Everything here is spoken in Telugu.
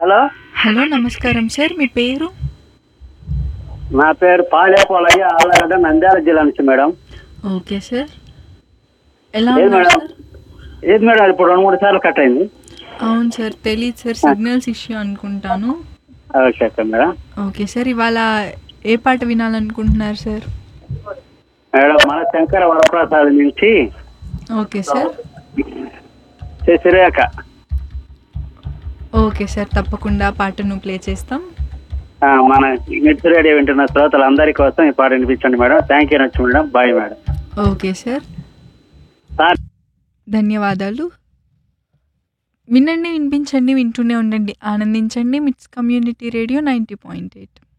హలో హలో నమస్కారం సార్ మీ పేరు నా పేరు పాలేపోలయ్య ఆళ్ళగడ్డ నంద్యాల జిల్లా నుంచి మేడం ఓకే సార్ ఎలా ఏది ఉన్నారు మేడం సార్ ఏది మేడం ఇప్పుడు రెండు మూడు సార్లు కట్ అయింది అవును సార్ తెలియదు సార్ సిగ్నల్స్ ఇష్యూ అనుకుంటాను okay okay madam okay sir ఇవాళ ఏ పాట వినాలనుకుంటున్నారు సార్ మేడం మన శంకర వరప్రసాద్ నుంచి okay sir Sasirekha okay sir తప్పకుండా ఆ పాటను ప్లే చేస్తాం ఆ, మన మిట్స్ రేడియో వింటున్న శ్రోతలందరి కోసం ఈ పాట వినిపించండి మేడం థ్యాంక్ యూ నచ్చు madam bye madam okay sir sir ధన్యవాదాలు వినండి వినిపించండి వింటూనే ఉండండి ఆనందించండి MITS community radio ninety point eight